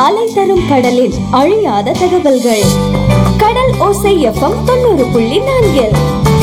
அலை தரும் கடலில் அழியாத தகவல்கள் கடல் ஓசை எஃப்எம் தொண்ணூறு புள்ளி நான்கில்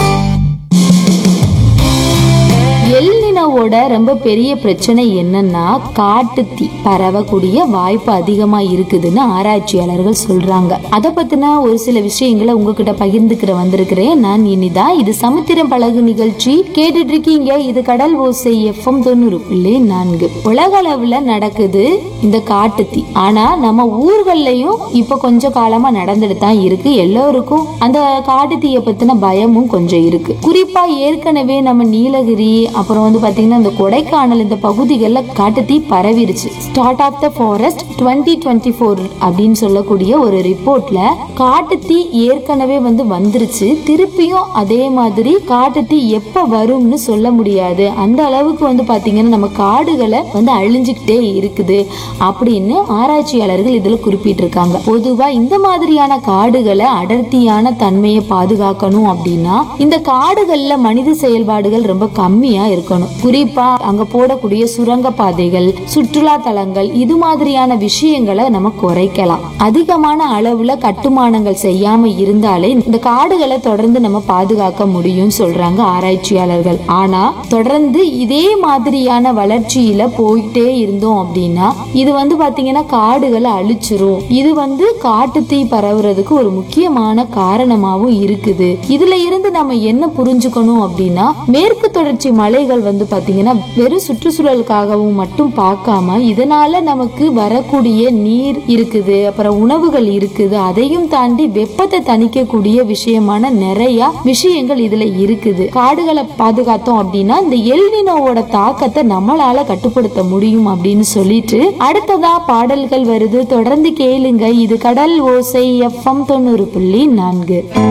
எல்னினோவோட ரொம்ப பெரிய பிரச்சனை என்னன்னா காட்டுத்தீ பரவக்கூடிய வாய்ப்பு அதிகமா இருக்குதுன்னு ஆராய்ச்சியாளர்கள் சொல்றாங்க அத பத்தின ஒரு சில விஷயங்களை உங்ககிட்ட பகிர்ந்துக்கிற வந்திருக்கிறேன் நான் இனிதா இது சமுத்திரம் பழகு நிகழ்ச்சி கேட்டுட்டு இருக்கீங்க இது கடல் ஓசை எஃப்எம் தொண்ணூறு புள்ளி நான்கு உலக அளவுல நடக்குது இந்த காட்டுத்தீ ஆனா நம்ம ஊர்கள்லயும் இப்ப கொஞ்ச காலமா நடந்துட்டு தான் இருக்கு எல்லோருக்கும் அந்த காட்டுத்தீயை பத்தின பயமும் கொஞ்சம் இருக்கு குறிப்பா ஏற்கனவே நம்ம நீலகிரி அப்புறம் வந்து பாத்தீங்கன்னா இந்த கொடைக்கானல் இந்த பகுதிகளில் காட்டுத்தீ பரவிருச்சு start of the forest twenty twenty four அப்படின்னு சொல்லக்கூடிய ஒரு ரிப்போர்ட்ல காட்டுத்தீ ஏற்கனவே வந்து வந்துருச்சு திருப்பியும் அதே மாதிரி காட்டுத்தீ எப்ப வரும்னு சொல்ல முடியாது அந்த அளவுக்கு வந்து பாத்தீங்கன்னா நம்ம காடுகளை வந்து அழிஞ்சுக்கிட்டே இருக்குது அப்படின்னு ஆராய்ச்சியாளர்கள் இதுல குறிப்பிட்டிருக்காங்க பொதுவா இந்த மாதிரியான காடுகளை அடர்த்தியான தன்மையை பாதுகாக்கணும் அப்படின்னா இந்த காடுகள்ல மனித செயல்பாடுகள் ரொம்ப கம்மியா இருக்கணும் குறிப்பா அங்க போடக்கூடிய சுரங்க பாதைகள் சுற்றுலா தலங்கள் இது மாதிரியான விஷயங்களை நம்ம குறைக்கலாம் அதிகமான அளவுல கட்டுமானங்கள் செய்யாம இருந்தாலே இந்த காடுகளை தொடர்ந்து நம்ம பாதுகாக்க முடியும் சொல்றாங்க ஆராய்ச்சியாளர்கள் ஆனா தொடர்ந்து இதே மாதிரியான வளர்ச்சியில போயிட்டே இருந்தோம் அப்படின்னா இது வந்து பாத்தீங்கன்னா காடுகளை அழிச்சிரும் இது வந்து காட்டுத்தீ பரவுறதுக்கு ஒரு முக்கியமான காரணமாவும் இருக்குது இதுல இருந்து நம்ம என்ன புரிஞ்சுக்கணும் அப்படின்னா மேற்கு தொடர்ச்சி மலைகள் வந்து பாத்தீங்கன்னா வெறும் சுற்றுச்சூழலுக்காகவும் மட்டும் பார்க்காம இதனால நமக்கு வரக்கூடிய நீர் இருக்குது அப்புறம் உணவுகள் இருக்குது அதையும் தாண்டி வெப்பத்தை தணிக்கக்கூடிய விஷயமான நிறைய விஷயங்கள் இதுல இருக்குது காடுகளை பாதுகாத்தோம் அப்படின்னா இந்த எல்னினோவோட தாக்கத்தை நம்மளால கட்டுப்படுத்த முடியும் அப்படின்னு சொல்லிட்டு அடுத்ததா பாடல்கள் வருது தொடர்ந்து கேளுங்க இது கடல் ஓசை எஃப்எம் தொண்ணூறு புள்ளி நான்கு